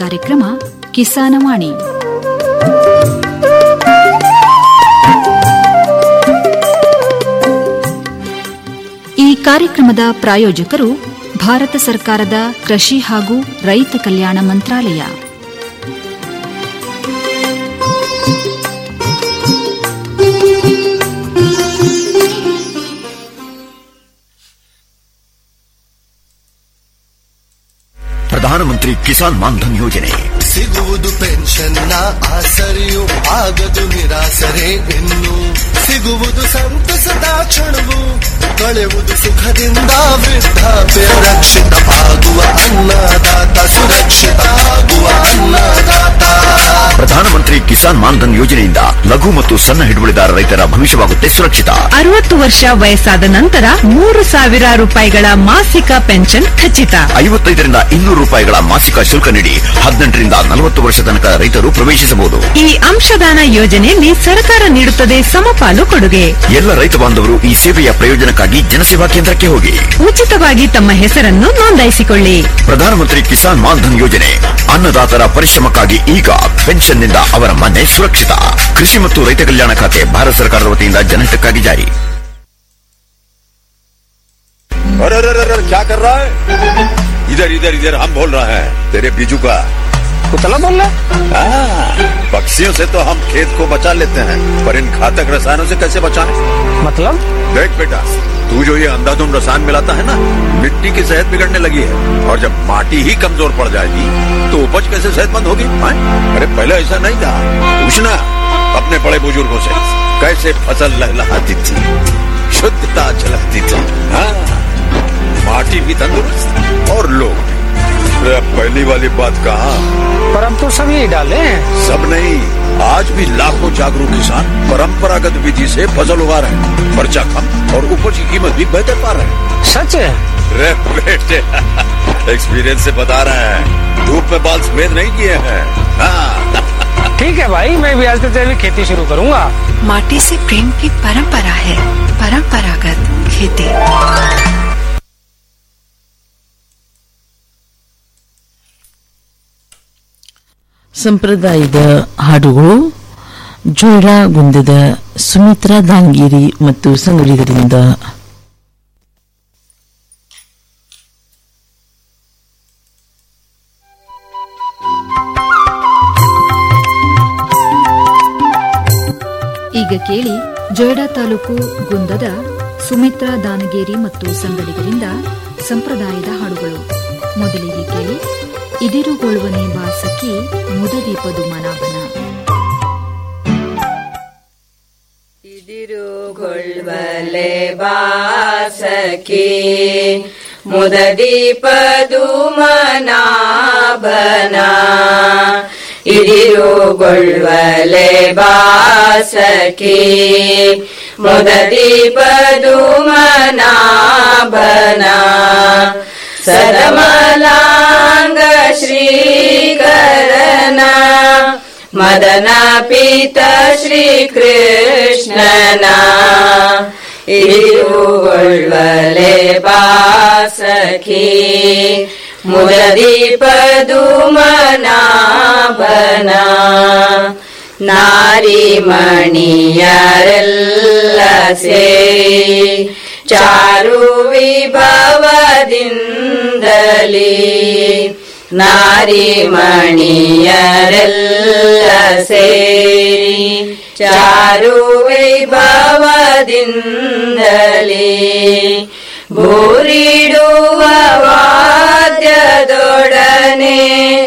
ಕಾರ್ಯಕ್ರಮ ಕಿಸಾನವಾಣಿ ಈ ಕಾರ್ಯಕ್ರಮದ ಪ್ರಾಯೋಜಕರು ಭಾರತ ಸರ್ಕಾರದ ಕೃಷಿ ಹಾಗೂ ರೈತ ಕಲ್ಯಾಣ ಮಂತ್ರಾಲಯ ಪ್ರಧಾನಮಂತ್ರಿ ಕಿಸಾನ್ ಮಾನ್ಧನ್ ಯೋಜನೆ ಸಿಗುವುದು ಪೆನ್ಷನ್ನ ಆಸರೆಯು ಆಗದು ನಿರಾಸರೆ ಇನ್ನು ಸಿಗುವುದು ಸಂತಸದ ಕ್ಷಣವು ಕಳೆಯುವುದು ಸುಖದಿಂದ ವೃದ್ಧಾಪ್ಯ ರಕ್ಷಿತ ಆಗುವ ಅನ್ನದಾತ ಸುರಕ್ಷಿತ ಆಗುವ ಅನ್ನದಾತ ಪ್ರಧಾನಮಂತ್ರಿ ಕಿಸಾನ್ ಮಾನ್ಧನ್ ಯೋಜನೆಯಿಂದ ಲಘು ಮತ್ತು ಸಣ್ಣ ಹಿಡುವಳಿದಾರ ರೈತರ ಭವಿಷ್ಯವಾಗುತ್ತೆ ಸುರಕ್ಷಿತ ಅರವತ್ತು ವರ್ಷ ವಯಸ್ಸಾದ ನಂತರ ಮೂರು ಸಾವಿರ ರೂಪಾಯಿಗಳ ಮಾಸಿಕ ಪೆನ್ಷನ್ ಖಚಿತ ಐವತ್ತೈದರಿಂದ ಇನ್ನೂರು ರೂಪಾಯಿಗಳ ಮಾಸಿಕ ಶುಲ್ಕ ನೀಡಿ ಹದಿನೆಂಟರಿಂದ ನಲವತ್ತು ವರ್ಷ ತನಕ ರೈತರು ಪ್ರವೇಶಿಸಬಹುದು ಈ ಅಂಶದಾನ ಯೋಜನೆಯಲ್ಲಿ ಸರ್ಕಾರ ನೀಡುತ್ತದೆ ಸಮಪಾಲು ಕೊಡುಗೆ ಎಲ್ಲ ರೈತ ಬಾಂಧವರು ಈ ಸೇವೆಯ ಪ್ರಯೋಜನಕ್ಕಾಗಿ ಜನಸೇವಾ ಕೇಂದ್ರಕ್ಕೆ ಹೋಗಿ ಉಚಿತವಾಗಿ ತಮ್ಮ ಹೆಸರನ್ನು ನೋಂದಾಯಿಸಿಕೊಳ್ಳಿ ಪ್ರಧಾನಮಂತ್ರಿ ಕಿಸಾನ್ ಮಾನ್ಧನ್ ಯೋಜನೆ ಅನ್ನದಾತರ ಪರಿಶ್ರಮಕ್ಕಾಗಿ ಈಗ ಪೆನ್ಷನ್ನಿಂದ ಅವರ ಮನೆ ಸುರಕ್ಷಿತ ಕೃಷಿ ಮತ್ತು ರೈತ ಕಲ್ಯಾಣ ಖಾತೆ ಭಾರತ ಸರ್ಕಾರದ ವತಿಯಿಂದ ಜನಹಿತಕ್ಕಾಗಿ ಜಾರಿ अरे अरे अरे अरे, क्या कर रहा है इधर इधर इधर हम बोल रहे हैं तेरे बीजू का कुतला बोल रहा हाँ, पक्षियों से तो हम खेत को बचा लेते हैं पर इन घातक रसायनों से कैसे बचाएं? मतलब देख बेटा तू जो ये अंधाधुंध रसायन मिलाता है ना मिट्टी की सेहत बिगड़ने लगी है और जब माटी ही कमजोर पड़ जाएगी तो उपज कैसे सेहतमंद होगी हाँ? अरे पहले ऐसा नहीं था पूछना अपने बड़े बुजुर्गों से कैसे फसल लहलहाती थी शुद्धता झलकती थी हाँ माटी भी तंदुरुस्त और लोग भी। अरे अब पहली वाली बात कहा पर अब तो सब यही डाले हैं सब नहीं आज भी लाखों जागरूक किसान परंपरागत विधि से फसल उगा रहे हैं खर्चा कम और उपज की कीमत भी बेहतर पा रहे हैं सच है रे बेटे एक्सपीरियंस से बता रहे हैं धूप में बाल सफेद नहीं किए हैं हाँ ठीक है भाई मैं भी आज से जैविक खेती शुरू करूंगा माटी से प्रेम की परंपरा है परंपरागत खेती ಸಂಪ್ರದಾಯದ ಹಾಡುಗಳು ಜೋಳಗುಂದದ ಸುಮಿತ್ರಾ ದಾಂಗೇರಿ ಮತ್ತು ಸಂಗಡಿಗರಿಂದ ಈಗ ಕೇಳಿ ಜೊಯ್ಡಾ ತಾಲೂಕು ಗುಂದದ ಸುಮಿತ್ರಾ ದಾನಗೇರಿ ಮತ್ತು ಸಂಗಡಿಗರಿಂದ ಸಂಪ್ರದಾಯದ ಹಾಡುಗಳು ಮೊದಲಿಗೆ ಕೇಳಿ ಇದಿರುಗೊಳ್ಳುವನೆ ಬಾಸಕಿ ಮುದದೀಪದು ಮನಾಭನ ಇದಿರುಗೊಳ್ವಲೆ ಬಾಸಕಿ ಮುದದೀಪದು ಮನಾಭನ ಇದಿರುಗೊಳ್ವಲೆ ಬಾಸಕಿ ಮುದದೀಪದು ಮನಾಭನ ಸದಮಲಾಂಗ ಶ್ರೀಕರನ ಮದನ ಪೀತ ಶ್ರೀಕೃಷ್ಣನ ಇರುಗೊಳ್ವಲೆ ಬಾಸಖಿ ಮುದದೀಪದು ಮನಾಭನ ನಾರಿ ಮಣಿಯರೆಲ್ಲ ಸೇರಿ ಚಾರು ವಿಭವದಿಂದಲೇ ನಾರಿ ಮಣಿಯರೆಲ್ಲ ಸೇರಿ ಚಾರು ವೈಭವದಿಂದಲೇ ಭೂರಿಡುವ ವಾದ್ಯದೊಡನೆ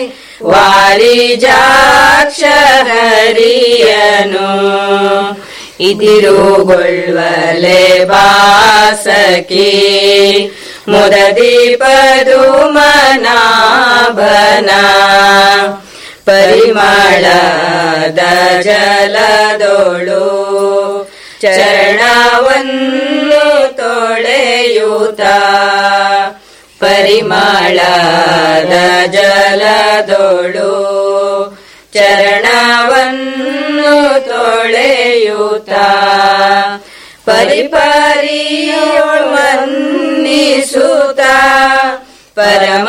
ವಾರಿಜಾಕ್ಷ ಹರಿಯನು ಇದಿರುಗೊಳ್ವಲೆ ಬಾಸಕಿ ಮುದದೀಪದು ಮನಾಭನ ಪರಿಮಳದ ಜಲದೊಳು ಚರಣವನ್ನು ತೊಳೆಯುತ್ತ ಪರಿಮಳದ ಜಲದೊಳು ಚರಣವನ್ನು ತೊಳೆಯುತ್ತ ಪರಿಪರಿಯೊಳು ಮನ್ನಿಸುತ್ತ ಪರಮ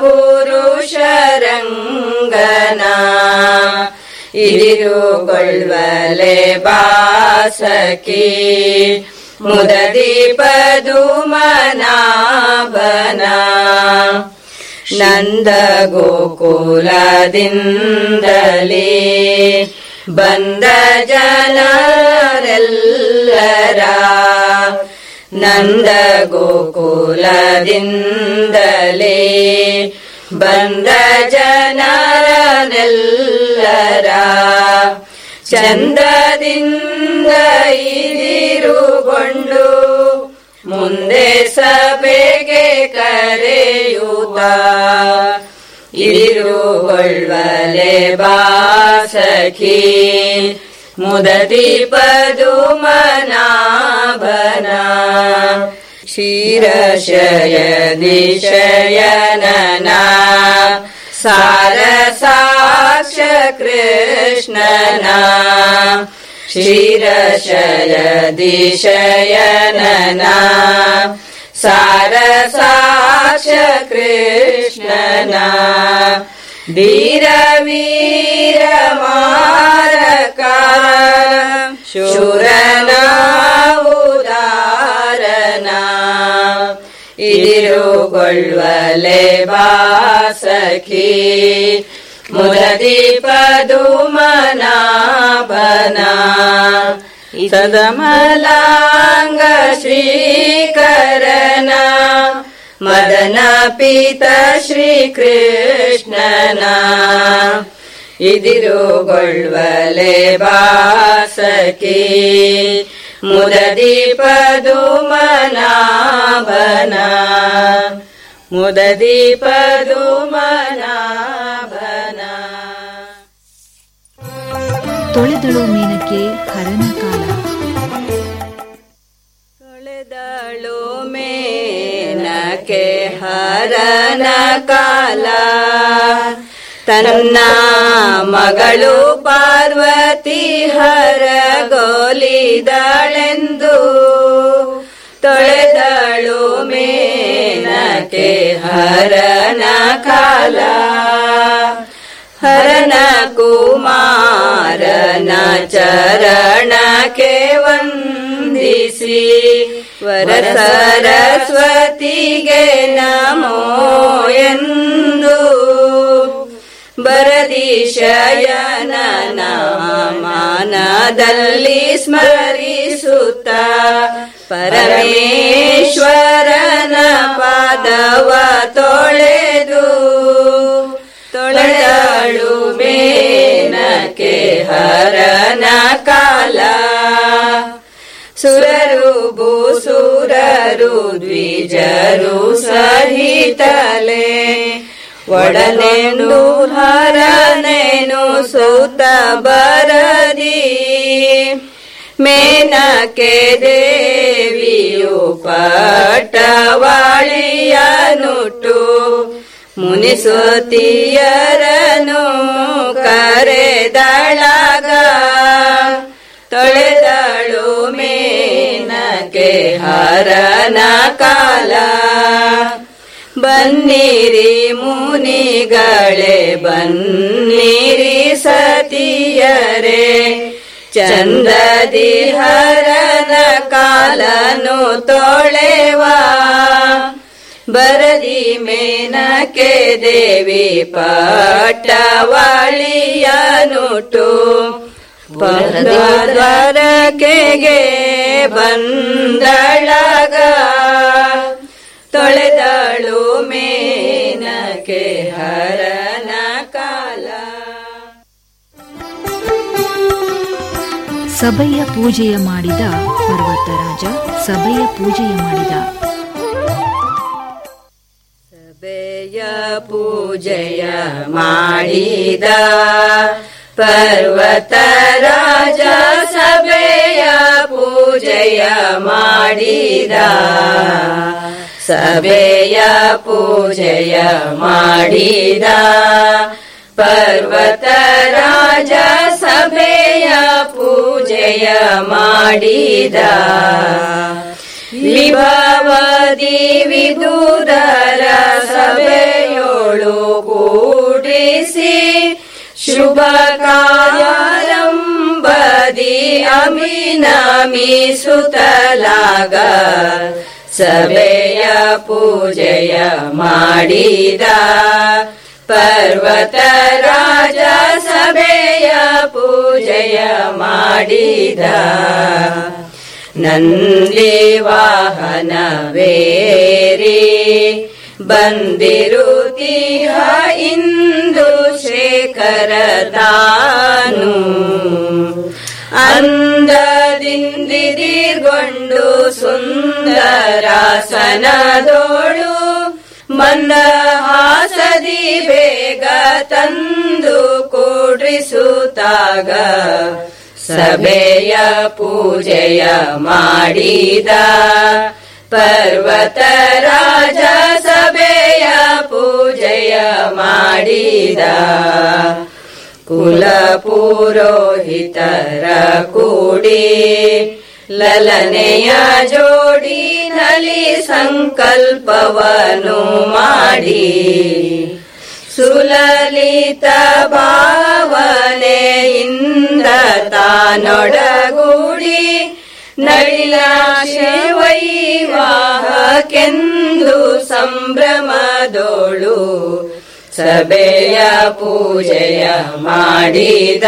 ಪುರುಷರಂಗನ ಇದಿರುಗೊಳ್ವಲೆ ಬಾಸಕಿ ಮುದದಿ ಪದುಮನಾಭನ ನಂದ ಗೋಕುಲದಿಂದಲೇ ಬಂದ ಜನರೆಲ್ಲರ ನಂದ ಗೋಕುಲದಿಂದಲೇ ಬಂದ ಜನರನೆಲ್ಲರ ಚಂದದಿಂದ ಇದಿರುಗೊಂಡು ಮುಂದೆ ಸಭೆಗೆ ಕರೆಯುತ್ತ ಇದಿರುಗೊಳ್ವಲೆ ಬಾಸಖಿ ಮುದತಿ ಪದುಮನಾಭನ ಕ್ಷೀರಶಯದಿಶಯನನ ಸಾರ ಸಾಕ್ಷ ಕೃಷ್ಣನ ಕ್ಷೀರಶಯದಿಶಯನನ ಸಾರ ಸಾಕ್ಷ ಕೃಷ್ಣನ ಧೀರ ವೀರ ಮಾರಕ ಶೂರನ ಉದಾರನ ಇದಿರುಗೊಳ್ವಲೆ ಬಾಸಖಿ ಮುದದಿ ಪದುಮನಾಭನ ಸದಮಲಾಂಗ ಶ್ರೀಕರನ ಮದನ ಪೀತ ಶ್ರೀಕೃಷ್ಣನ ಇದಿರುಗೊಳ್ವಲೆ ಬಾಸಕಿ ಮುದದಿ ಪದುಮನಾಭನ ಮುದದಿ ಪದುಮನಾಭನ ತೊಳೆದಳು ಮೇನಕ್ಕೆ ಹರನ ಕಾಲ ತೊಳೆದಳು ಮೇನಕೆ ಹರನ ಕಾಲ ತನ್ನ ಮಗಳು ಪಾರ್ವತಿ ಹರಗೋಲಿದಳೆಂದು ತೊಳೆದಳು ಮೇನಕೆ ಹರನ ಕಾಲ ಹರನ ಕುಮಾರನ ಚರಣಕ್ಕೆ ವಂದಿಸಿ ವರ ಸರಸ್ವತಿಗೆ ನಮೋ ಎಂದು ಬರದಿಶಯನ ಮಾನದಲ್ಲಿ ಸ್ಮರಿಸುತ್ತ ಪರಮೇಶ್ವರನ ಪಾದವ ತೊಳೆದು ತೊಳೆದಳು ಮೇನಕೆ ಹರನ ಕಾಲ ಸುರರು ಭೂಸುರರು ದ್ವಿಜರು ಸಹಿತಲೆ ಒಡನೆಂದು ಹರನೇನು ಸುತ ಬರದಿ ಮೇನಕೆ ದೇವಿಯು ಪಟ್ಟವಾಳಿಯನುಟ್ಟು ಮುನಿಸುತ್ತಿಯರನು ಕರೆದಳಗ ತೊಳೆದಳು ಮೇನಕೆ ಹರನ ಕಾಲ ಬನ್ನಿರಿ ಮುನಿಗಳೇ ಬನ್ನಿರಿ ಸತಿಯರೇ ಚಂದದಿ ಹರನ ಕಾಲನು ತೊಳೆವಾ ಬರದಿ ಮೇನಕೆ ದೇವಿ ಪಟ್ಟವಾಳಿಯನುಟು ದ್ವಾರಕೆಗೆ ಬಂದಳಗ ತೊಳೆದಳು ಮೇನಕೆ ಹರನ ಕಾಲ ಸಭೆಯ ಪೂಜೆಯ ಮಾಡಿದ ಪರ್ವತರಾಜ ಸಭೆಯ ಪೂಜೆಯ ಮಾಡಿದ ಸಭೆಯ ಪೂಜೆಯ ಮಾಡಿದ ಪರ್ವತ ರಾಜ ಸಭೆಯ ಪೂಜೆಯ ಮಾಡಿದ ಸಭೆಯ ಪೂಜೆಯ ಮಾಡಿದ ಪರ್ವತ ರಾಜ ಸಭೆಯ ಪೂಜೆಯ ಮಾಡಿದ ವಿಭವದಿ ವಿದೂರರ ಸಭೆಯೋಳು ಕೂಡಿಸಿ ಶುಭ ಕಾರ್ಯಾರಂಭದಿ ಅಮಿನಮಿ ಸುತಲಾಗ ಸಭೆಯ ಪೂಜೆಯ ಮಾಡಿದ ಪರ್ವತ ರಾಜ ಸಭೆಯ ಪೂಜೆಯ ಮಾಡಿದ ನಂದಿ ವಾಹನವೇರಿ ಬಂದಿರುತ್ತೀಹ ಇಂದು ಶೇಖರ ತಾನು ಅಂದದಿಂದಿದೀರ್ಗೊಂಡು ಸುಂದರಾಸನದೋಳು ಮಂದಹಾಸದಿ ಬೇಗ ತಂದು ಕೂಡ್ರಿಸುತ್ತಾಗ ಸಭೆಯ ಪೂಜೆಯ ಮಾಡಿದ ಪರ್ವತ ರಾಜ ಸಭೆಯ ಪೂಜೆಯ ಮಾಡಿದ ಕುಲ ಪುರೋಹಿತರ ಕೂಡಿ ಲಲನೆಯ ಜೋಡಿನಲ್ಲಿ ಸಂಕಲ್ಪವನು ಮಾಡಿ ಸುಲಲಿತ ಭಾವನೆಯಿಂದ ತಾನೊಡಗೂಡಿ ನಳಿಲ ವೈವಾಹಕೆಂದು ಸಂಭ್ರಮದೋಳು ಸಭೆಯ ಪೂಜೆಯ ಮಾಡಿದ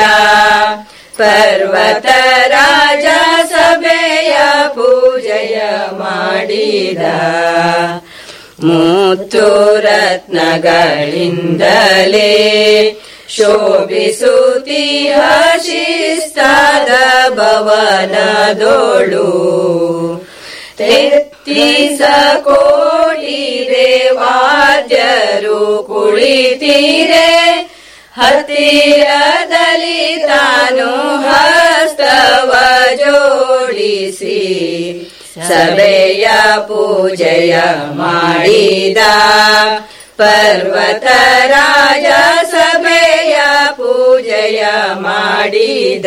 ಪರ್ವತ ರಾಜ ಸಭೆಯ ಪೂಜೆಯ ಮಾಡಿದ ಮುತ್ತು ರತ್ನಗಳಿಂದಲೇ ಶೋಭಿಸುತ್ತೀಹ ಶಿಸ್ತಾದ ಭವನದೋಳು ತೆತ್ತಿಸ ಕೋಟಿ ದೇವಾದ್ಯರು ಕುಳಿತೀರೆ ಹತ್ತಿರದಲ್ಲಿ ತಾನು ಹಸ್ತವ ಜೋಡಿಸಿ ಸಭೆಯ ಪೂಜೆಯ ಮಾಡಿದ ಪರ್ವತ ರಾಜ ಸಭೆಯ ಪೂಜೆಯ ಮಾಡಿದ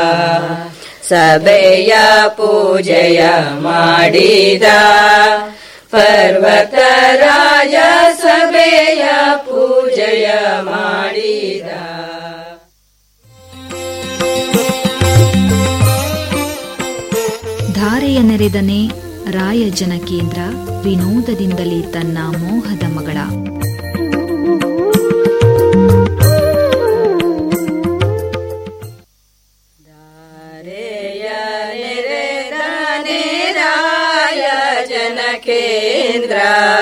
ಸಭೆಯ ಪೂಜೆಯ ಮಾಡಿದ ಪರ್ವತ ರಾಜ ಸಭೆಯ ಪೂಜೆಯ ಮಾಡಿದ ಧಾರೆಯ ನೆರೆದನೆ ರಾಯಜನ ಕೇಂದ್ರ ವಿನೋದದಿಂದಲೇ ತನ್ನ ಮೋಹದ ಮಗಳ ರಾಯ ಜನ ಕೇಂದ್ರ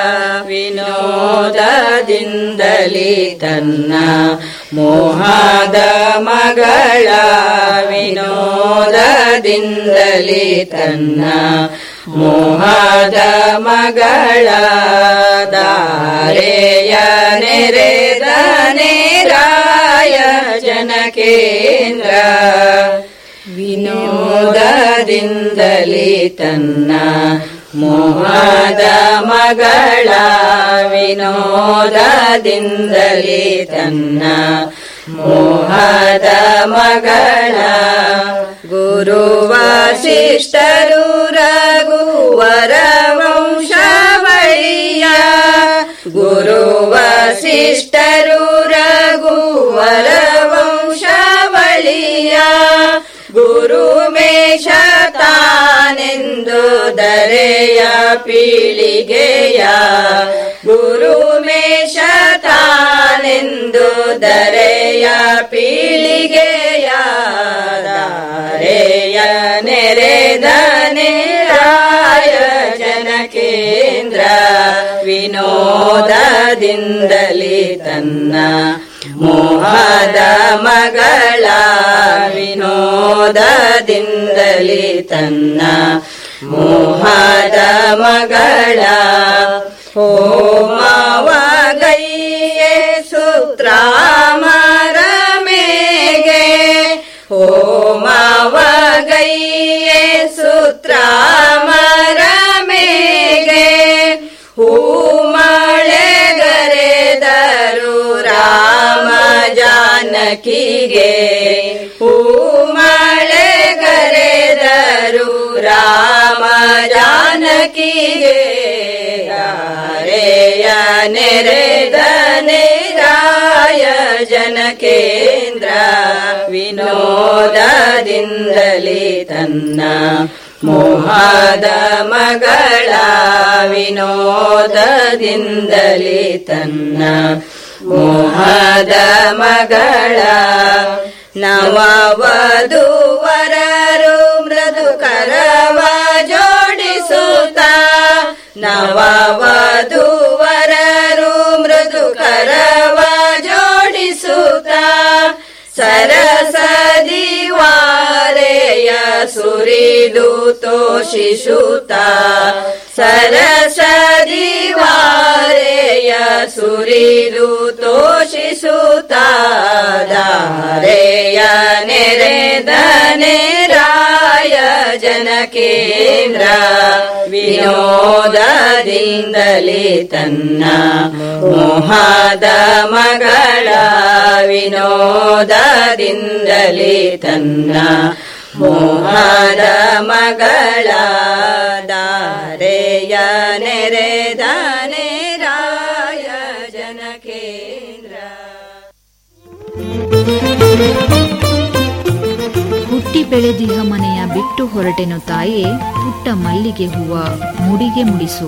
ವಿನೋದದಿಂದಲೇ ತನ್ನ ಮೋಹದ ಮಗಳ ವಿನೋದದಿಂದಲೇ ತನ್ನ ಮೋಹದ ಮಗಳ ದಾರೆಯ ನೆರೆದ ನೇರಾಯ ಜನ ಕೇಂದ್ರ ವಿನೋದದಿಂದಲೇ ತನ್ನ ಮೋಹದ ಮಗಳ ವಿನೋದದಿಂದಲೇ ತನ್ನ ಮೋಹದ ಮಗಳ ಗುರುವ ಶಿಷ್ಟರು ರಘುವರ ವಂಶವಳಿಯ ಗುರುವ ಶಿಷ್ಟರು ರಘುವರ ವಂಶವಳಿಯ ಗುರುಮೇಶ ತಾನೆಂದು ದರೆಯ ಪೀಳಿಗೆಯ ಗುರುಮೇಶ ತಾನೆಂದು ದರೆಯ ಪೀಳಿಗೆಯ ದಾರೆಯ ನೆರೆದನೆ ರಾಯ ಜನ ಕೇಂದ್ರ ವಿನೋದದಿಂದಲೇ ತನ್ನ ಮೋಹದ ಮಗಳ ವಿನೋದದಿಂದಲೇ ತನ್ನ ಮೋಹದ ಮಗಳ ಹೋಮವಗೈಯೇ ಸೂತ್ರಾಮರ ಮೇಗೆ ಹೋಮವಗೈಯೇ ಸೂತ್ರಾಮರ ಮೇಗೆ ಹೂಮಳೆಗರೆದರು ರಾಮ ಜಾನಕಿಗೆ ಹೂಮಳೆಗರೆದರು ಬಂದರು ರಾಮ ಜಾನಕಿಗೆ ಗಾರೆಯ ನೆರೆದನೆ ರಾಯ ಜನಕೇಂದ್ರ ವಿನೋದದಿಂದಲೇ ತನ್ನ ಮೋಹದ ಮಗಳ ವಿನೋದದಿಂದಲೇ ತನ್ನ ಮೋಹದ ಮಗಳ ನವವಧುವರರು ಮೃದು ಕರವ ಜೋಡಿಸುತ್ತ ನವವಧುವರರು ಮೃದು ಕರವ ಜೋಡಿಸುತ್ತ ಸರಸದಿ ವಾರೆಯ ಸುರಿದು ತೋಷಿಸುತ್ತ ಸರಸದಿ ವಾರೆಯ ಸುರಿದು ತೋಷಿಸುತ್ತ ದಾರೆಯ ನೆರೆದನೆ ರಾಯ ಜನಕೇಂದ್ರ ವಿನೋದದಿಂದಲೇ ತನ್ನ ಮೋಹದ ಮಗಳ ವಿನೋದದಿಂದಲೇ ತನ್ನ ಮೋಹದ ಮಗಳ ದಾರೆಯ ನೆರೆದನೆ ರಾಯ ಜನಕೇಂದ್ರ ಹುಟ್ಟಿ ಬೆಳೆದಿಹ ಮನೆಯ ಬಿಟ್ಟು ಹೊರಟೆನು ತಾಯೇ ಪುಟ್ಟ ಮಲ್ಲಿಗೆ ಹೂವ ಮುಡಿಗೆ ಮುಡಿಸು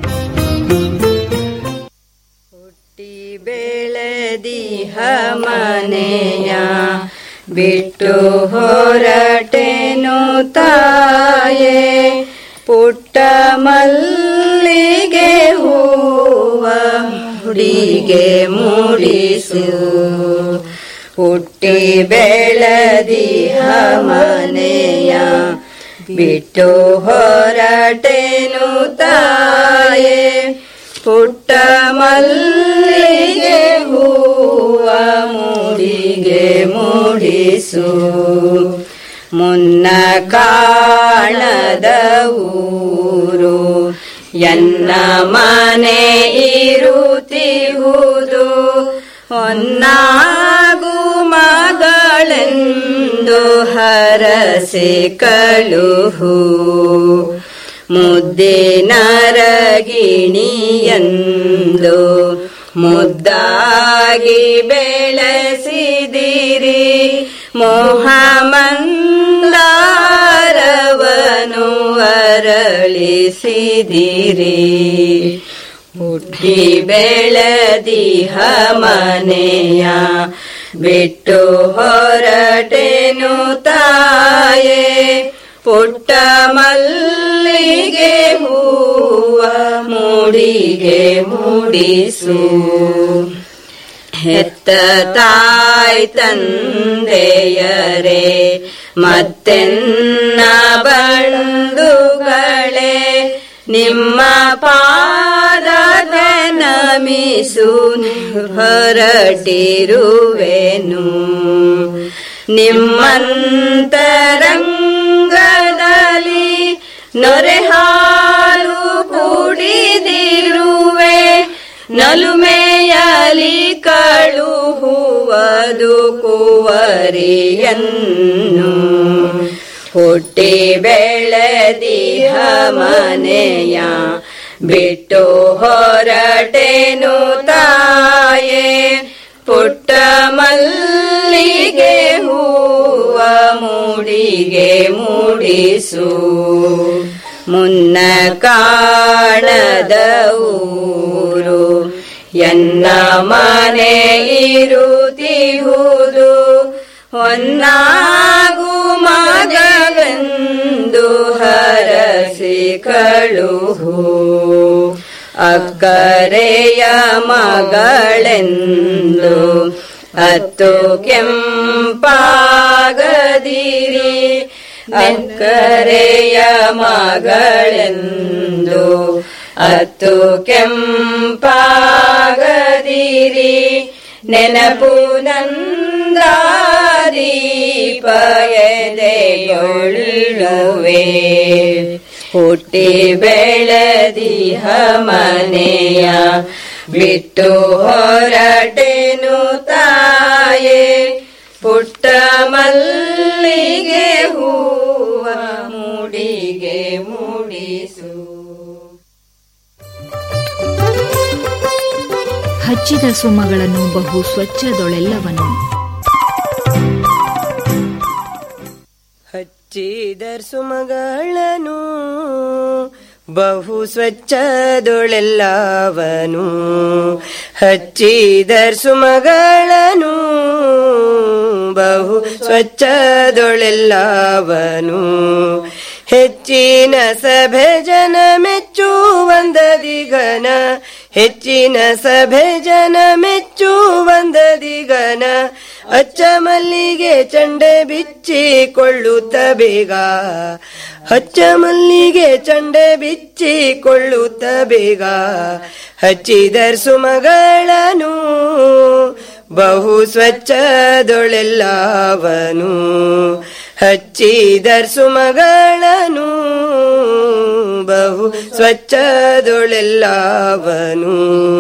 ಬೆಳೆದಿಹ ಮನೆಯ ಬಿಟ್ಟು ಹೊರಟೆನು ತಾಯೇ ಪುಟ್ಟ ಮಲ್ಲಿಗೆ ಹೂವ ಹುಡಿಗೆ ಮೂಡಿಸು ಹುಟ್ಟಿ ಬೆಳೆದಿಹ ಮನೆಯ ಬಿಟ್ಟು ಹೊರಟೆನು ತಾಯೇ ಪುಟ್ಟ ಮಲ್ಲಿಗೆ ಹೂವ ಮೂಡಿಗೆ ಮೂಡಿಸು ಮುನ್ನ ಕಾಣದ ಊರು ಎನ್ನ ಮನೆ ಇರುತ್ತಿಹುದು ಹೊನ್ನಾಗು ಮಗಳೆಂದು ಹರಸೆ ಕಳುಹು ಮುದ್ದಿನರಗಿಣಿಯಂದು ಮುದ್ದಾಗಿ ಬೆಳೆಸಿದಿರಿ ಮೋಹಮಂದಾರವನು ಅರಳಿಸಿದಿರಿ ಹುಟ್ಟಿ ಬೆಳೆದಿಹ ಮನೆಯ ಬಿಟ್ಟು ಹೊರಟೆನು ತಾಯೇ ಪುಟ್ಟ ಮಲ್ಲಿಗೆ ಹೂವ ಮೂಡಿಗೆ ಮೂಡಿಸು ಹೆತ್ತ ತಾಯ್ ತಂದೆಯರೇ ಮತ್ತೆನ್ನ ಬಂಧುಗಳೇ ನಿಮ್ಮ ಪಾದದ ನಮಿಸು ಹೊರಟಿರುವೆನು ನಿಮ್ಮಂತರಂಗದಲ್ಲಿ ನೊರೆ ಹಾಲು ಕುಡಿದಿರುವೆ ನಲುಮೆಯಲಿ ಕಳುಹುವುದು ಕುವರಿಯನ್ನು ಹುಟ್ಟಿ ಬೆಳೆದಿಹ ಮನೆಯ ಬಿಟ್ಟು ಹೊರಟೆನು ತಾಯೇ ಪುಟ್ಟ ಮಲ್ಲಿಗೆ ಹೂವ ಮೂಡಿಗೆ ಮೂಡಿಸು ಮುನ್ನ ಕಾಣದ ಊರು ಎನ್ನ ಮನೆ ಇರುತ್ತಿಹುದು ಹೊನ್ನಾಗು ಮಗವೆಂದು ಹರಸಿ ಕಳುಹು ಅಕ್ಕರೆಯ ಮಗಳೆಂದು ಹತ್ತು ಕೆಂಪಾಗದಿರಿ ಅಕ್ಕರೆಯ ಮಗಳೆಂದು ಹತ್ತು ಕೆಂಪಾಗದಿರಿ ನೆನಪು ನಂದಾದೀಪ ಎದೆಗೊಳ್ಳುವೆ ಹುಟ್ಟಿ ಬೆಳೆದಿಹ ಮನೆಯ ಬಿಟ್ಟು ಹೊರಟೆನು ತಾಯೇ ಪುಟ್ಟ ಮಲ್ಲಿಗೆ ಹೂವ ಮೂಡಿ ಹಚ್ಚಿದ ಸುಮಗಳನ್ನು ಬಹು ಸ್ವಚ್ಛದೊಳೆಲ್ಲವನು ಹಚ್ಚಿದರ್ ಸುಮಗಳನ್ನು ಬಹು ಸ್ವಚ್ಛದೊಳೆಲ್ಲವನು ಹಚ್ಚಿದರ್ ಸುಮಗಳನ್ನು ಬಹು ಸ್ವಚ್ಛದೊಳೆಲ್ಲವನು ಹೆಚ್ಚಿನ ಸಭೆ ಜನ ಮೆಚ್ಚುವಂದದಿ ಘನ ಹೆಚ್ಚಿನ ಸಭೆ ಜನ ಮೆಚ್ಚುವಂದದಿ ಘನ ಅಚ್ಚ ಮಲ್ಲಿಗೆ ಚಂಡೆ ಬಿಚ್ಚಿಕೊಳ್ಳುತ್ತ ಬೇಗ ಹಚ್ಚ ಮಲ್ಲಿಗೆ ಚಂಡೆ ಬಿಚ್ಚಿಕೊಳ್ಳುತ್ತ ಬೇಗ ಹಚ್ಚಿದರ್ ಸುಮಗಳನ್ನು ಬಹು ಸ್ವಚ್ಛದೊಳೆಲ್ಲವನು ಹಚ್ಚಿದರ್ ಸುಮಗಳನ್ನು ಬಹು ಸ್ವಚ್ಛದೊಳೆಲ್ಲವನು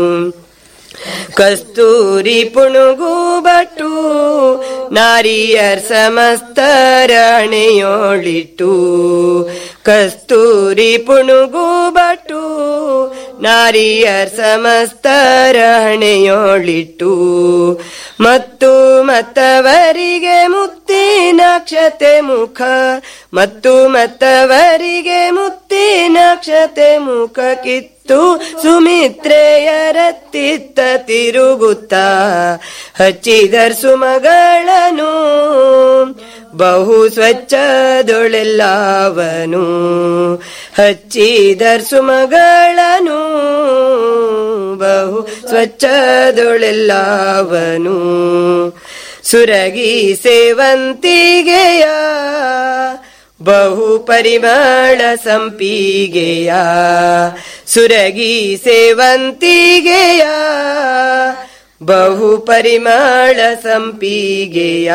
ಕಸ್ತೂರಿ ಪುಣುಗು ಬಟ್ಟು ನಾರಿಯರ್ ಸಮಸ್ತರಣೆಯೋಳಿಟ್ಟು ಕಸ್ತೂರಿ ಪುಣುಗು ಬಟ್ಟು ನಾರಿಯರ್ ಸಮಸ್ತರಣೆಯೋಳಿಟ್ಟು ಮತ್ತು ಮತ್ತವರಿಗೆ ಮುತ್ತಿನಾಕ್ಷತೆ ಮುಖ ಮತ್ತು ಮತ್ತವರಿಗೆ ಮುತ್ತಿನಾಕ್ಷತೆ ಮುಖ ಕಿತ್ತು ಸುಮಿತ್ರೆಯರತ್ತಿತ್ತ ತಿರುಗುತ್ತ ಹಚ್ಚಿದರ್ ಸುಮಗಳನ್ನು ಬಹು ಸ್ವಚ್ಛದೊಳೆಲ್ಲವನು ಹಚ್ಚಿದರ್ ಸುಮಗಳನ್ನು ಬಹು ಸ್ವಚ್ಛದೊಳೆಲ್ಲವನು ಸುರಗಿ ಸೇವಂತಿಗೆಯ ಬಹು ಪರಿಮಳ ಸಂಪಿಗೆಯ ಸುರಗಿ ಸೇವಂತಿಗೆಯ ಬಹು ಪರಿಮಳ ಸಂಪಿಗೆಯ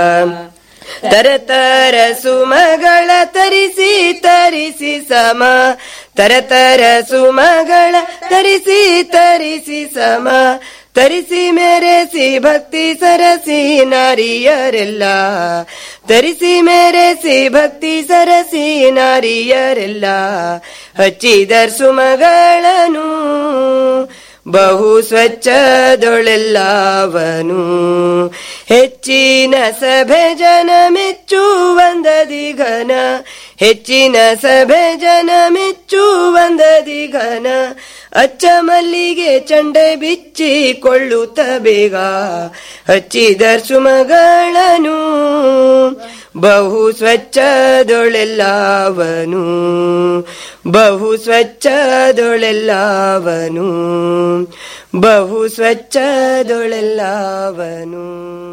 ತರತರ ಸುಮಗಳ ತರಿಸಿ ತರಿಸಿ ಸಮ ತರತರ ಸುಮಗಳ ತರಿಸಿ ತರಿಸಿ ಸಮ ತರಿಸಿ ಮೆರೆಸಿ ಭಕ್ತಿ ಸರಸಿ ನಾರಿಯರೆಲ್ಲ ತರಿಸಿ ಮೆರೆಸಿ ಭಕ್ತಿ ಸರಸಿ ನಾರಿಯರೆಲ್ಲ ಹಚ್ಚಿದರ್ ಸುಮಗಳನ್ನು ಬಹು ಸ್ವಚ್ಛದೊಳೆಲ್ಲವನು ಹೆಚ್ಚಿನ ಸಭೆ ಜನ ಮೆಚ್ಚುವಂದದಿ ಘನ ಹೆಚ್ಚಿನ ಸಭೆ ಜನ ಮೆಚ್ಚುವಂದದಿ ಘನ ಅಚ್ಚ ಮಲ್ಲಿಗೆ ಚಂಡೆ ಬಿಚ್ಚಿಕೊಳ್ಳುತ್ತ ಬೇಗ ಹಚ್ಚಿದರ್ ಸುಮಗಳನ್ನು ಬಹು ಸ್ವಚ್ಛದೊಳೆಲ್ಲವನು ಬಹು ಸ್ವಚ್ಛದೊಳೆಲ್ಲವನು ಬಹು ಸ್ವಚ್ಛದೊಳೆಲ್ಲವನು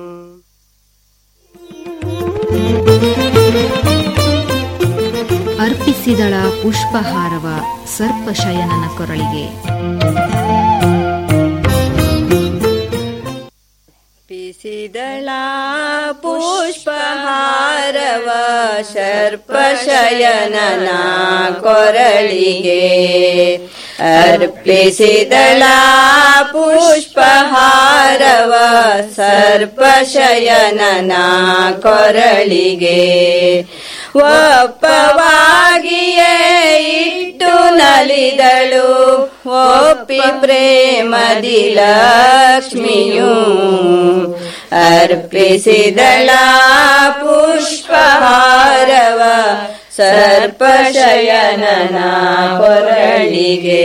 ಅರ್ಪಿಸಿದಳ ಪುಷ್ಪಹಾರವ ಸರ್ಪಶಯನನ ಕೊರಳಿಗೆ ಪಿಸಿದಳ ಪುಷ್ಪಹಾರವ ಶರ್ಪಶಯನನ ಕೊರಳಿಗೆ ಅರ್ಪಿಸಿದಳ ಪುಷ್ಪಹಾರವ ಸರ್ಪಶಯನನ ಕೊರಳಿಗೆ ಒಪ್ಪವಾಗಿಯೇ ಇಟ್ಟು ನಲಿದಳು ಒಪ್ಪಿ ಪ್ರೇಮದಿ ಲಕ್ಷ್ಮಿಯು ಅರ್ಪಿಸಿದಳ ಪುಷ್ಪಹಾರವ ಸರ್ಪಶಯನನ ಕೊರಳಿಗೆ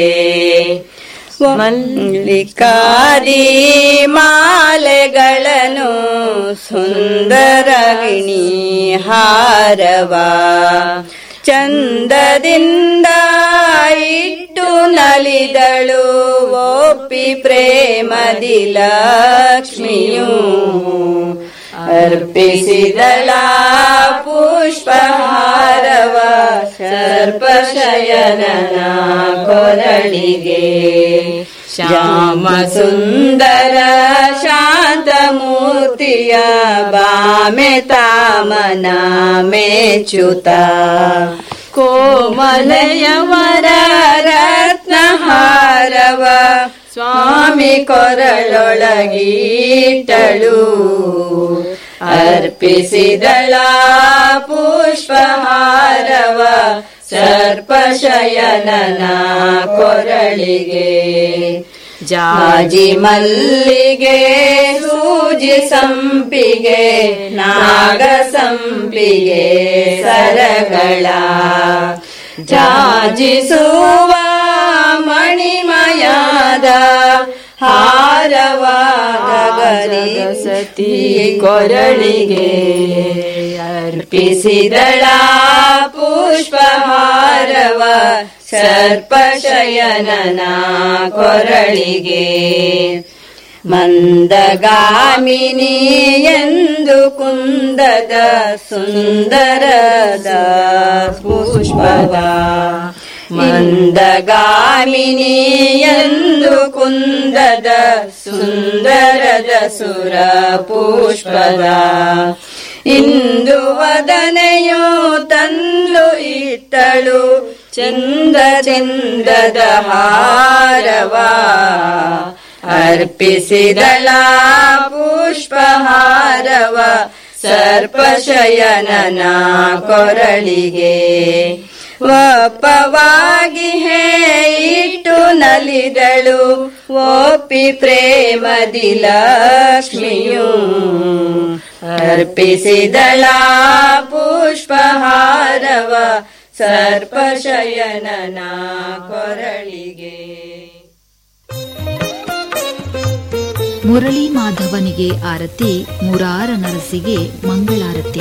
ಮಲ್ಲಿಕಾದಿ ಮಾಲೆಗಳನ್ನು ಸುಂದರಗಿಣಿ ಹಾರವ ಚಂದದಿಂದ ಇಟ್ಟು ನಲಿದಳು ಒಪ್ಪಿ ಪ್ರೇಮದಿ ಲಕ್ಷ್ಮಿಯು ಅರ್ಪಿಸಿದಳ ಪುಷ್ಪಹಾರವ ಸರ್ಪಶಯನನ ಕೊರಳಿಗೆ ಶ್ಯಾಮ ಸುಂದರ ಶಾಂತ ಮೂರ್ತಿಯ ಬಾಮೆ ತಾಮನ ಮೇಚುತ ಕೋಮಲಯವರ ರತ್ನಹಾರವ ಸ್ವಾಮಿ ಕೊರಳೊಳಗೀಟಳು ಅರ್ಪಿಸಿದಳ ಪುಷ್ಪಹಾರವ ಸರ್ಪಶಯನನ ಕೊರಳಿಗೆ ಜಾಜಿ ಮಲ್ಲಿಗೆ ಸೂಜಿ ಸಂಪಿಗೆ ನಾಗ ಸಂಪಿಗೆ ಸರಗಳ ಜಾಜಿಸುವ ಮಣಿಮಯಾದ ಹಾರವಾಗಲಿ ಸತಿ ಕೊರಳಿಗೆ ಅರ್ಪಿಸಿದಳ ಪುಷ್ಪಹಾರವ ಸರ್ಪಶಯನನ ಕೊರಳಿಗೆ ಮಂದಗಾಮಿನಿ ಎಂದು ಕುಂದದ ಸುಂದರದ ಪುಷ್ಪದ ಮಂದಗಾಮಿನಿ ಎಂದು ಕುಂದದ ಸುಂದರದ ಸುರ ಪುಷ್ಪದ ಇಂದು ವದನೆಯೋ ತಂದು ಇಟ್ಟಳು ಚಂದ ಚಂದದ ಹಾರವ ಅರ್ಪಿಸಿದಳ ಪುಷ್ಪಹಾರವ ಸರ್ಪಶಯನನ ಕೊರಳಿಗೆ ಒಪ್ಪವಾಗಿ ಹೇ ಇಟ್ಟು ನಲಿದಳು ಒಪ್ಪಿ ಪ್ರೇಮದಿ ಲಕ್ಷ್ಮಿಯು ಅರ್ಪಿಸಿದಳ ಪುಷ್ಪಹಾರವ ಸರ್ಪಶಯನನ ಕೊರಳಿಗೆ ಮುರಳಿ ಮಾಧವನಿಗೆ ಆರತಿ ಮುರಾರ ನರಸಿಗೆ ಮಂಗಳಾರತಿ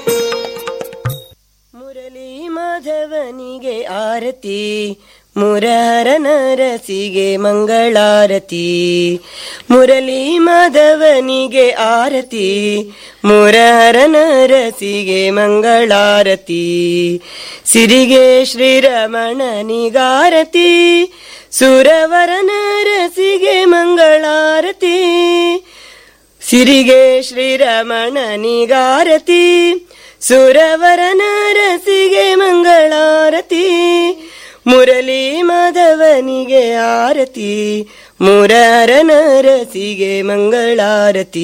ಮುರಳಿ ಮಾಧವನಿಗೆ ಆರತಿ ಮುರಹರ ನರಸಿಗೆ ಮಂಗಳಾರತಿ ಮುರಳಿ ಮಾಧವನಿಗೆ ಆರತಿ ಮುರಹರ ನರಸಿಗೆ ಮಂಗಳಾರತಿ ಸಿರಿಗೆ ಶ್ರೀರಮಣನಿಗಾರತಿ ಸುರವರ ನರಸಿಗೆ ಮಂಗಳಾರತಿ ಸಿರಿಗೆ ಶ್ರೀರಮಣನಿಗಾರತಿ ಸುರವರ ನರಸಿಗೆ ಮಂಗಳಾರತಿ ಮುರಳಿ ಮಾಧವನಿಗೆ ಆರತಿ ಮುರರ ನರಸಿಗೆ ಮಂಗಳಾರತಿ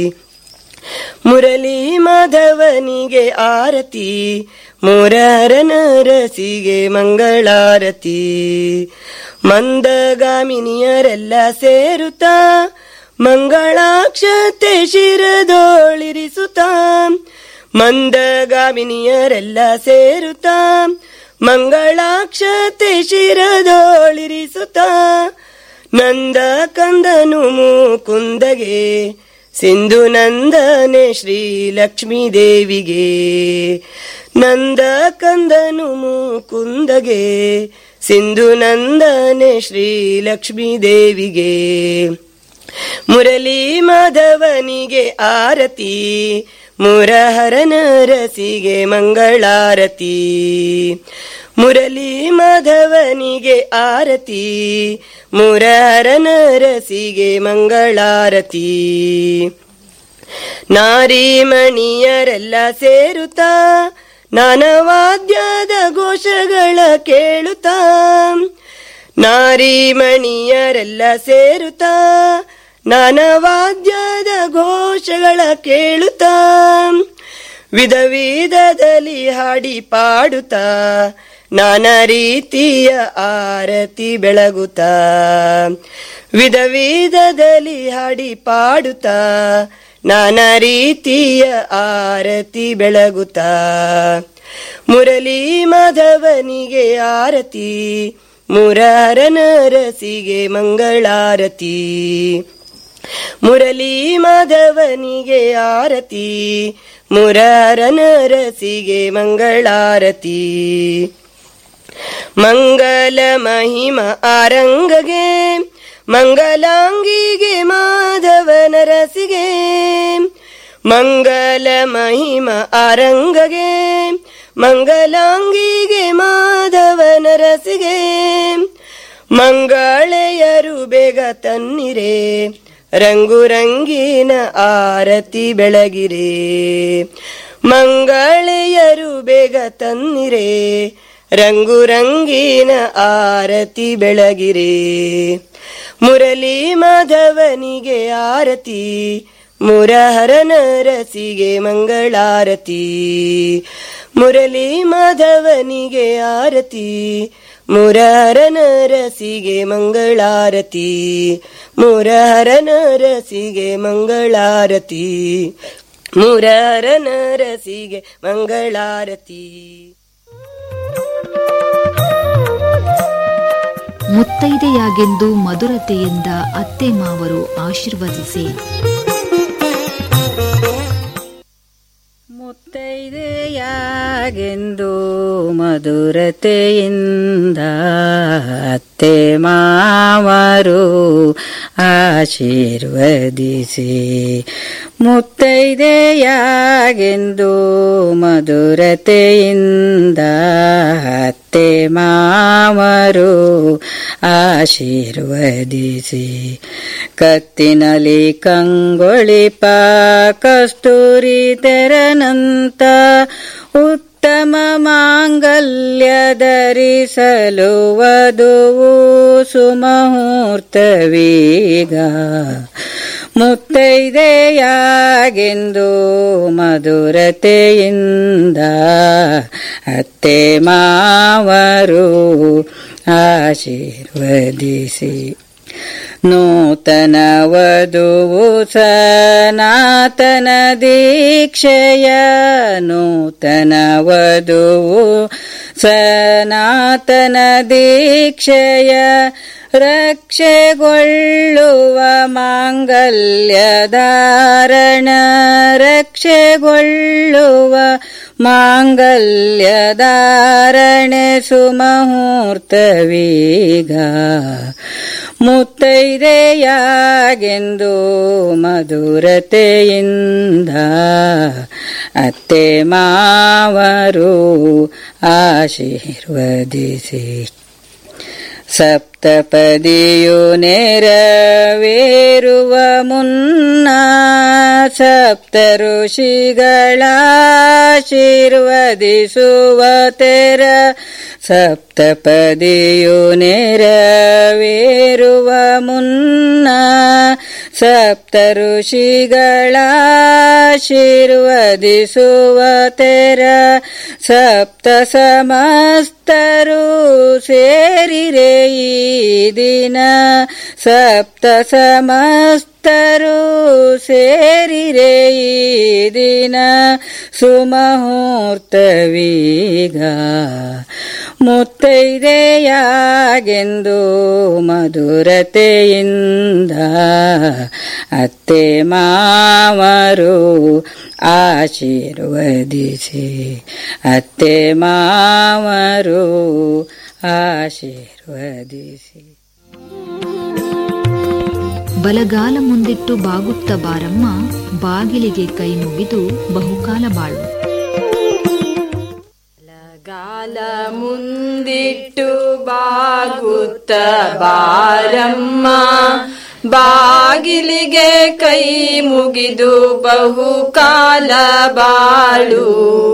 ಮುರಳಿ ಮಾಧವನಿಗೆ ಆರತಿ ಮುರರ ನರಸಿಗೆ ಮಂಗಳಾರತಿ ಮಂದಗಾಮಿನಿಯರೆಲ್ಲ ಸೇರುತ್ತಾ ಮಂಗಳಾಕ್ಷತೆ ಶಿರದೋಳಿರಿಸುತ್ತಾ ಮಂದಗಾಮಿನಿಯರೆಲ್ಲ ಸೇರುತ್ತಾ ಮಂಗಳಾಕ್ಷತೆ ಶಿರದೋಳಿರಿಸುತ್ತಾ ನಂದ ಕಂದನು ಮುಕುಂದಗೆ ಸಿಂಧು ನಂದನೆ ಶ್ರೀ ಲಕ್ಷ್ಮೀ ದೇವಿಗೆ ನಂದ ಕಂದನು ಮುಕುಂದಗೆ ಸಿಂಧು ನಂದನೆ ಶ್ರೀ ಲಕ್ಷ್ಮೀ ದೇವಿಗೆ ಮುರಳಿ ಮಾಧವನಿಗೆ ಆರತಿ ಮುರಹರ ನರಸಿಗೆ ಮಂಗಳಾರತಿ ಮುರಳಿ ಮಾಧವನಿಗೆ ಆರತಿ ಮುರಹರ ನರಸಿಗೆ ಮಂಗಳಾರತಿ ನಾರಿ ಮಣಿಯರೆಲ್ಲ ಸೇರುತ್ತಾ ನಾನವಾದ್ಯದ ಘೋಷಗಳ ಕೇಳುತ್ತಾ ನಾರಿ ಮಣಿಯರೆಲ್ಲ ಸೇರುತ್ತಾ ನಾನವಾದ್ಯದ ಘೋಷಗಳ ಕೇಳುತ್ತಾ ವಿಧ ವಿಧದಲ್ಲಿ ಹಾಡಿ ಪಾಡುತ್ತಾ ನಾನಾ ರೀತಿಯ ಆರತಿ ಬೆಳಗುತ್ತಾ ವಿಧ ವಿಧದಲ್ಲಿ ಹಾಡಿ ಪಾಡುತ್ತಾ ನಾನಾ ರೀತಿಯ ಆರತಿ ಬೆಳಗುತ್ತಾ ಮುರಳಿ ಮಾಧವನಿಗೆ ಆರತಿ ಮುರಾರ ನರಸಿಗೆ ಮಂಗಳಾರತಿ ಮುರಳಿ ಮಾಧವನಿಗೆ ಆರತಿ ಮುರಾರ ನರಸಿಗೆ ಮಂಗಳಾರತಿ ಮಂಗಲ ಮಹಿಮ ಆರಂಗಗೆ ಮಂಗಲಾಂಗಿಗೆ ಮಾಧವನ ರಸಿಗೆ ಮಂಗಲ ಮಹಿಮ ಆರಂಗಗೆ ಮಂಗಲಾಂಗಿಗೆ ಮಾಧವನ ರಸಿಗೆ ಮಂಗಳೆಯರು ಬೇಗ ತನ್ನಿರೆ ರಂಗು ರಂಗಿನ ಆರತಿ ಬೆಳಗಿರೆ ಮಂಗಳೆಯರು ಬೇಗ ತನ್ನಿರೆ ರಂಗು ರಂಗಿನ ಆರತಿ ಬೆಳಗಿರೆ ಮುರಳಿ ಮಾಧವನಿಗೆ ಆರತಿ ಮುರಹರ ನರಸಿಗೆ ಮಂಗಳಾರತಿ ಮುರಳಿ ಮಾಧವನಿಗೆ ಆರತಿ ಮುರಹರನ ರಸಿಗೆ ಮಂಗಳಾರತಿ ಮುರಹರನ ರಸಿಗೆ ಮಂಗಳಾರತಿ ಮುರಹರನ ರಸಿಗೆ ಮಂಗಳಾರತಿ ಮುತ್ತೈದೆಯಾಗೆಂದು ಮಧುರತೆಯಿಂದ ಅತ್ತೆ ಮಾವರು ಆಶೀರ್ವದಿಸಿ ಮುತ್ತೈದೆಯಾಗೆಂದು ಮಧುರತೆಯಿಂದ ಅತ್ತೆ ಮಾವರು ಆಶೀರ್ವದಿಸಿ ಮುತ್ತೈದೆಯಾಗೆಂದು ಮಧುರತೆಯಿಂದ ಅತ್ತೆ ಮಾವರು ಆಶೀರ್ವದಿಸಿ ಕತ್ತಿನಲಿ ಕಂಗೊಳಿಪ ಕಸ್ತೂರಿ ತೆರನಂತ ಉತ್ತಮ ಮಾಂಗಲ್ಯ ಧರಿಸಲು ವಧುವು ಸುಮುಹೂರ್ತವೀಗ ಮುತ್ತೈದೆಯಾಗೆಂದು ಮಧುರತೆಯಿಂದ ಅತ್ತೆ ಮಾವರು ಆಶೀರ್ವದಿಸಿ ನೂತನ ವಧುವು ಸನಾತನ ದೀಕ್ಷೆಯ ನೂತನ ವಧುವು ಸನಾತನ ದೀಕ್ಷೆಯ ರಕ್ಷೆಗೊಳ್ಳುವ ಮಾಂಗಲ್ಯ ಧಾರಣ ರಕ್ಷೆಗೊಳ್ಳುವ ಮಾಂಗಲ್ಯ ಧಾರಣೆ ಸುಮುಹೂರ್ತವೀಗ ಮುತ್ತೈದೆಯಾಗೆಂದು ಮಧುರತೆಯಿಂದ ಅತ್ತೆ ಮಾವರು ಆಶೀರ್ವದಿಸಿ ಸಪ್ತಪದಿಯು ನೆರವೇರುವ ಮುನ್ನ ಸಪ್ತ ಋಷಿಗಳಾಶೀರ್ವದಿಸುವ ತೆರ ಸಪ್ತಪದಿಯು ನೆರವೇರುವ ಮುನ್ನ ಸಪ್ತ ಋಷಿಗಳಾಶೀರ್ವದಿಸುವ ತೆರ ಸಪ್ತ ಸಮಸ್ತರು ಸೇರಿರೆ ಈ ದಿನ ಸಪ್ತ ಸಮಸ್ತರು ಸೇರಿರೆ ಈ ದಿನ ಸುಮುಹೂರ್ತವೀಗ ಮುತ್ತೈದೆಯಾಗೆಂದು ಮಧುರತೆಯಿಂದ ಅತ್ತೆ ಮಾವರು ಆಶೀರ್ವದಿಸಿ ಅತ್ತೆ ಮಾವರು ಆಶೀರ್ವದಿಸಿ ಬಲಗಾಲ ಮುಂದಿಟ್ಟು ಬಾಗುತ್ತ ಬಾರಮ್ಮ ಬಾಗಿಲಿಗೆ ಕೈ ಮುಗಿದು ಬಹುಕಾಲ ಬಾಳು ಗಾಲ ಮುಂದಿಟ್ಟು ಬಾಗುತ್ತ ಬಾರಮ್ಮ ಬಾಗಿಲಿಗೆ ಕೈ ಮುಗಿದು ಬಹುಕಾಲ ಬಾಳು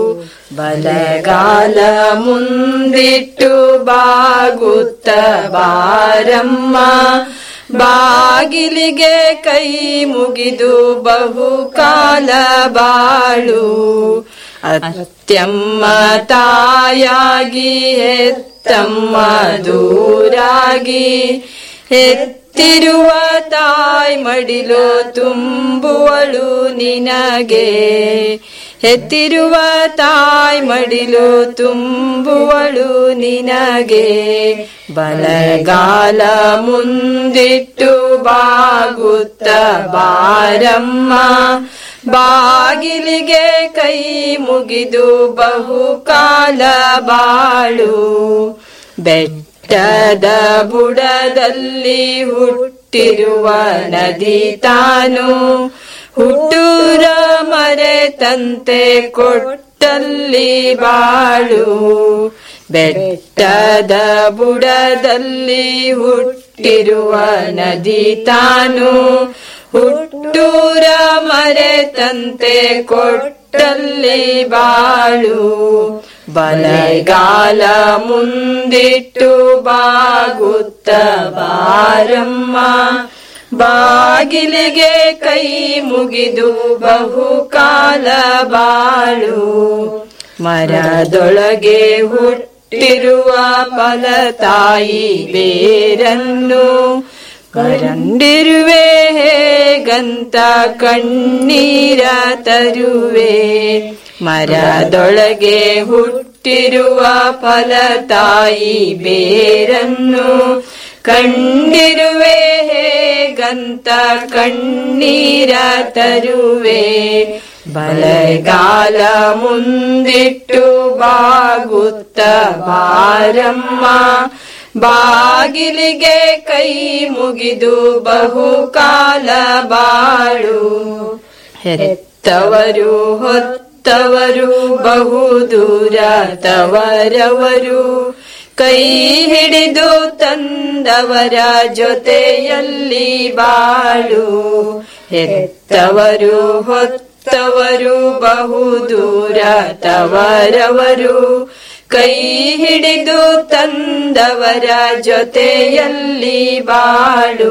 ಬಲಗಾಲ ಮುಂದಿಟ್ಟು ಬಾಗುತ್ತ ಬಾರಮ್ಮ ಬಾಗಿಲಿಗೆ ಕೈ ಮುಗಿದು ಬಹುಕಾಲ ಬಾಳು ಅತ್ಯಮ್ಮ ತಾಯಾಗಿ ಹೆತ್ತಮ್ಮ ದೂರಾಗಿ ಹೆತ್ತಿರುವ ತಾಯ್ ಮಡಿಲು ತುಂಬುವಳು ನಿನಗೆ ಹೆತ್ತಿರುವ ತಾಯ್ ಮಡಿಲು ತುಂಬುವಳು ನಿನಗೆ ಬಲಗಾಲ ಮುಂದಿಟ್ಟು ಬಾಗುತ್ತ ಬಾರಮ್ಮ ಬಾಗಿಲಿಗೆ ಕೈ ಮುಗಿದು ಬಹುಕಾಲ ಬಾಳು ಬೆಟ್ಟದ ಬುಡದಲ್ಲಿ ಹುಟ್ಟಿರುವ ನದಿ ತಾನು ಹುಟ್ಟೂರ ಮರೆತಂತೆ ಕೊಟ್ಟಲ್ಲಿ ಬಾಳು ಬೆಟ್ಟದ ಬುಡದಲ್ಲಿ ಹುಟ್ಟಿರುವ ನದಿ ತಾನು ಹುಟ್ಟೂರ ಮರೆತಂತೆ ಕೊಟ್ಟಲ್ಲಿ ಬಾಳು ಬಲಗಾಲ ಮುಂದಿಟ್ಟು ಬಾಗುತ್ತ ಬಾರಮ್ಮ ಬಾಗಿಲಿಗೆ ಕೈ ಮುಗಿದು ಬಹುಕಾಲ ಬಾಳು ಮರದೊಳಗೆ ಹುಟ್ಟ ಹುಟ್ಟಿರುವ ಫಲತಾಯಿ ಬೇರನ್ನು ಕಂಡಿರುವೆ ಹೇಗಂತ ಕಣ್ಣೀರ ತರುವೆ ಮರದೊಳಗೆ ಹುಟ್ಟಿರುವ ಫಲತಾಯಿ ಬೇರನ್ನು ಕಂಡಿರುವೆ ಹೇಗಂತ ಕಣ್ಣೀರ ತರುವೆ ಬಲಗಾಲ ಮುಂದಿಟ್ಟು ಬಾಗುತ್ತ ಬಾರಮ್ಮ ಬಾಗಿಲಿಗೆ ಕೈ ಮುಗಿದು ಬಹುಕಾಲ ಬಾಳು ಹೆತ್ತವರು ಹೊತ್ತವರು ಬಹುದೂರ ತವರವರು ಕೈ ಹಿಡಿದು ತಂದವರ ಜೊತೆಯಲ್ಲಿ ಬಾಳು ಹೆತ್ತವರು ಹೊತ್ತವರು ಬಹುದೂರ ತವರವರು ಕೈ ಹಿಡಿದು ತಂದವರ ಜೊತೆಯಲ್ಲಿ ಬಾಳು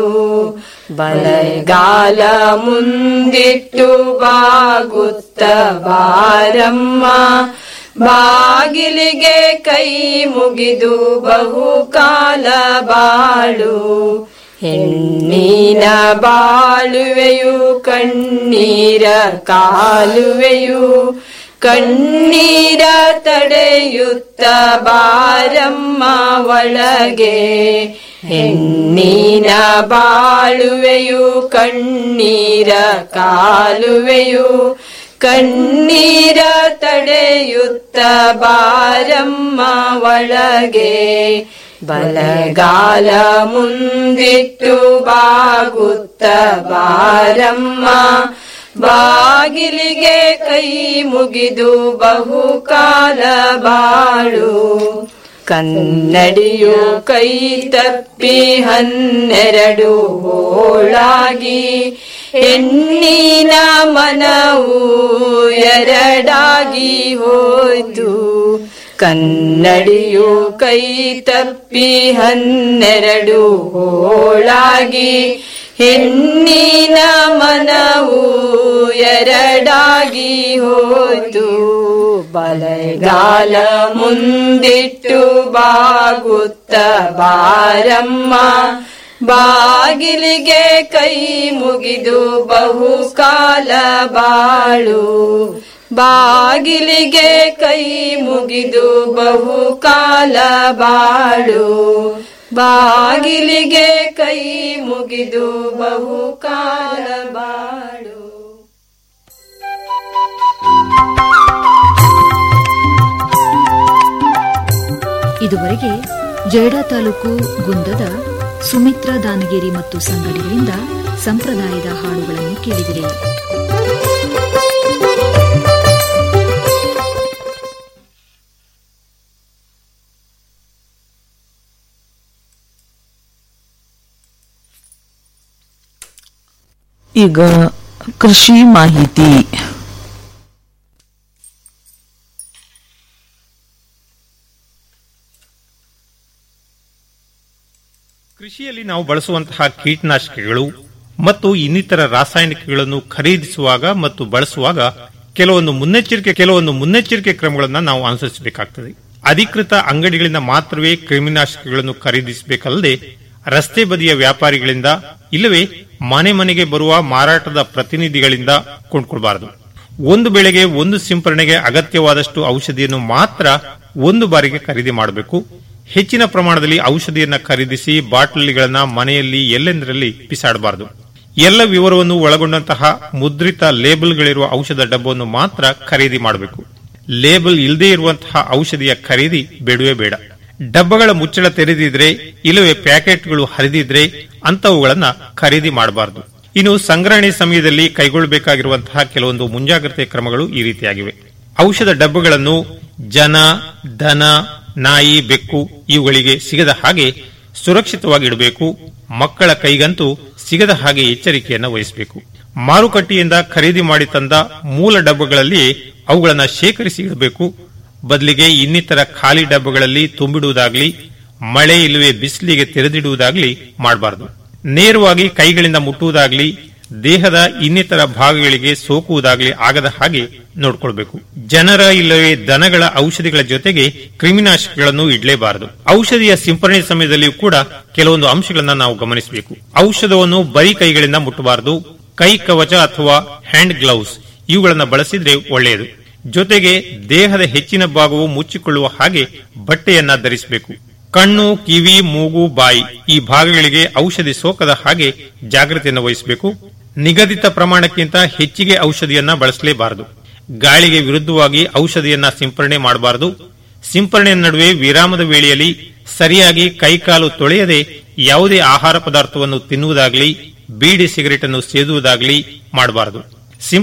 ಬಲಗಾಲ ಮುಂದಿಟ್ಟು ಬಾಗುತ್ತ ಬಾರಮ್ಮ ಬಾಗಿಲಿಗೆ ಕೈ ಮುಗಿದು ಬಹುಕಾಲ ಬಾಳು ಹೆಣ್ಣಿನ ಬಾಳುವೆಯು ಕಣ್ಣೀರ ಕಾಲುವೆಯು ಕಣ್ಣೀರ ತಡೆಯುತ್ತ ಬಾರಮ್ಮ ಒಳಗೆ ಹೆಣ್ಣಿನ ಬಾಳುವೆಯು ಕಣ್ಣೀರ ಕಾಲುವೆಯು ಕಣ್ಣೀರ ತಡೆಯುತ್ತ ಬಾರಮ್ಮ ಒಳಗೆ ಬಲಗಾಲ ಮುಂದಿಟ್ಟು ಬಾಗುತ್ತ ಬಾರಮ್ಮ ಬಾಗಿಲಿಗೆ ಕೈ ಮುಗಿದು ಬಹುಕಾಲ ಬಾಳು ಕನ್ನಡಿಯು ಕೈ ತಪ್ಪಿ ಹನ್ನೆರಡು ಹೋಳಾಗಿ ಹೆಣ್ಣಿನ ಮನವು ಎರಡಾಗಿ ಹೋಯ್ತು ಕನ್ನಡಿಯು ಕೈ ತಪ್ಪಿ ಹನ್ನೆರಡು ಹೋಳಾಗಿ ಹೆಣ್ಣಿನ ಮನವು ಎರಡಾಗಿ ಹೋಯ್ತು ಬಲಗಾಲ ಮುಂದಿಟ್ಟು ಬಾಗುತ್ತ ಬಾರಮ್ಮ ಬಾಗಿಲಿಗೆ ಕೈ ಮುಗಿದು ಬಹುಕಾಲ ಬಾಳು ಬಾಗಿಲಿಗೆ ಕೈ ಮುಗಿದು ಬಹುಕಾಲ ಬಾಳು ಬಾಗಿಲಿಗೆ ಕೈ ಮುಗಿದು ಬಹುಕಾಲ ಬಾಳು ಇದುವರೆಗೆ ಜೇಡಾ ತಾಲೂಕು ಗುಂದದ ಸುಮಿತ್ರಾ ದಾನಗಿರಿ ಮತ್ತು ಸಂಗಡಿಗಳಿಂದ ಸಂಪ್ರದಾಯದ ಹಾಡುಗಳನ್ನು ಕೇಳಿದಿರಿ ಈಗ ಕೃಷಿ ಮಾಹಿತಿ ಕೃಷಿಯಲ್ಲಿ ನಾವು ಬಳಸುವಂತಹ ಕೀಟನಾಶಕಗಳು ಮತ್ತು ಇನ್ನಿತರ ರಾಸಾಯನಿಕಗಳನ್ನು ಖರೀದಿಸುವಾಗ ಮತ್ತು ಬಳಸುವಾಗ ಕೆಲವೊಂದು ಮುನ್ನೆಚ್ಚರಿಕೆ ಕೆಲವೊಂದು ಮುನ್ನೆಚ್ಚರಿಕೆ ಕ್ರಮಗಳನ್ನು ನಾವು ಅನುಸರಿಸಬೇಕಾಗ್ತದೆ ಅಧಿಕೃತ ಅಂಗಡಿಗಳಿಂದ ಮಾತ್ರವೇ ಕ್ರಿಮಿನಾಶಕಗಳನ್ನು ಖರೀದಿಸಬೇಕಲ್ಲದೆ ರಸ್ತೆ ಬದಿಯ ವ್ಯಾಪಾರಿಗಳಿಂದ ಇಲ್ಲವೇ ಮನೆ ಮನೆಗೆ ಬರುವ ಮಾರಾಟದ ಪ್ರತಿನಿಧಿಗಳಿಂದ ಕೊಂಡ್ಕೊಳ್ಬಾರದು ಒಂದು ಬೆಳೆಗೆ ಒಂದು ಸಿಂಪರಣೆಗೆ ಅಗತ್ಯವಾದಷ್ಟು ಔಷಧಿಯನ್ನು ಮಾತ್ರ ಒಂದು ಬಾರಿಗೆ ಖರೀದಿ ಮಾಡಬೇಕು ಹೆಚ್ಚಿನ ಪ್ರಮಾಣದಲ್ಲಿ ಔಷಧಿಯನ್ನ ಖರೀದಿಸಿ ಬಾಟಲಿಗಳನ್ನ ಮನೆಯಲ್ಲಿ ಎಲ್ಲೆಂದರಲ್ಲಿ ಬಿಸಾಡಬಾರದು ಎಲ್ಲ ವಿವರವನ್ನು ಒಳಗೊಂಡಂತಹ ಮುದ್ರಿತ ಲೇಬಲ್ಗಳಿರುವ ಔಷಧ ಡಬ್ಬವನ್ನು ಮಾತ್ರ ಖರೀದಿ ಮಾಡಬೇಕು ಲೇಬಲ್ ಇಲ್ಲದೇ ಇರುವಂತಹ ಔಷಧಿಯ ಖರೀದಿ ಬೇಡವೇ ಬೇಡ ಡಬ್ಬಗಳ ಮುಚ್ಚಳ ತೆರೆದಿದ್ರೆ ಇಲ್ಲವೇ ಪ್ಯಾಕೆಟ್ಗಳು ಹರಿದಿದ್ರೆ ಅಂತವುಗಳನ್ನ ಖರೀದಿ ಮಾಡಬಾರದು ಇನ್ನು ಸಂಗ್ರಹಣೆ ಸಮಯದಲ್ಲಿ ಕೈಗೊಳ್ಳಬೇಕಾಗಿರುವಂತಹ ಕೆಲವೊಂದು ಮುಂಜಾಗ್ರತೆ ಕ್ರಮಗಳು ಈ ರೀತಿಯಾಗಿವೆ ಔಷಧ ಡಬ್ಬಗಳನ್ನು ಜನ ದನ ನಾಯಿ ಬೆಕ್ಕು ಇವುಗಳಿಗೆ ಸಿಗದ ಹಾಗೆ ಸುರಕ್ಷಿತವಾಗಿ ಇಡಬೇಕು ಮಕ್ಕಳ ಕೈಗಂತೂ ಸಿಗದ ಹಾಗೆ ಎಚ್ಚರಿಕೆಯನ್ನು ವಹಿಸಬೇಕು ಮಾರುಕಟ್ಟೆಯಿಂದ ಖರೀದಿ ಮಾಡಿ ತಂದ ಮೂಲ ಡಬ್ಬಗಳಲ್ಲಿ ಅವುಗಳನ್ನು ಶೇಖರಿಸಿ ಇಡಬೇಕು ಬದಲಿಗೆ ಇನ್ನಿತರ ಖಾಲಿ ಡಬ್ಬಗಳಲ್ಲಿ ತುಂಬಿಡುವುದಾಗ್ಲಿ ಮಳೆ ಇಲ್ಲವೇ ಬಿಸಿಲಿಗೆ ತೆರೆದಿಡುವುದಾಗ್ಲಿ ಮಾಡಬಾರದು ನೇರವಾಗಿ ಕೈಗಳಿಂದ ಮುಟ್ಟುವುದಾಗ್ಲಿ ದೇಹದ ಇನ್ನಿತರ ಭಾಗಗಳಿಗೆ ಸೋಕುವುದಾಗಲಿ ಆಗದ ಹಾಗೆ ನೋಡಿಕೊಳ್ಬೇಕು ಜನರ ಇಲ್ಲವೇ ದನಗಳ ಔಷಧಿಗಳ ಜೊತೆಗೆ ಕ್ರಿಮಿನಾಶಕಗಳನ್ನು ಇಡಲೇಬಾರದು ಔಷಧಿಯ ಸಿಂಪರಣೆ ಸಮಯದಲ್ಲಿಯೂ ಕೂಡ ಕೆಲವೊಂದು ಅಂಶಗಳನ್ನ ನಾವು ಗಮನಿಸಬೇಕು ಔಷಧವನ್ನು ಬರೀ ಕೈಗಳಿಂದ ಮುಟ್ಟಬಾರದು ಕೈ ಕವಚ ಅಥವಾ ಹ್ಯಾಂಡ್ ಗ್ಲೌಸ್ ಇವುಗಳನ್ನು ಬಳಸಿದ್ರೆ ಒಳ್ಳೆಯದು ಜೊತೆಗೆ ದೇಹದ ಹೆಚ್ಚಿನ ಭಾಗವು ಮುಚ್ಚಿಕೊಳ್ಳುವ ಹಾಗೆ ಬಟ್ಟೆಯನ್ನ ಧರಿಸಬೇಕು ಕಣ್ಣು ಕಿವಿ ಮೂಗು ಬಾಯಿ ಈ ಭಾಗಗಳಿಗೆ ಔಷಧಿ ಸೋಕದ ಹಾಗೆ ಜಾಗ್ರತೆಯನ್ನು ವಹಿಸಬೇಕು ನಿಗದಿತ ಪ್ರಮಾಣಕ್ಕಿಂತ ಹೆಚ್ಚಿಗೆ ಔಷಧಿಯನ್ನ ಬಳಸಲೇಬಾರದು ಗಾಳಿಗೆ ವಿರುದ್ಧವಾಗಿ ಔಷಧಿಯನ್ನ ಸಿಂಪರಣೆ ಮಾಡಬಾರದು ಸಿಂಪರಣೆ ನಡುವೆ ವಿರಾಮದ ವೇಳೆಯಲ್ಲಿ ಸರಿಯಾಗಿ ಕೈಕಾಲು ತೊಳೆಯದೆ ಯಾವುದೇ ಆಹಾರ ಪದಾರ್ಥವನ್ನು ತಿನ್ನುವುದಾಗಲಿ ಬೀಡಿ ಸಿಗರೇಟ್ ಅನ್ನು ಸೇದುವುದಾಗಲಿ ಮಾಡಬಾರದು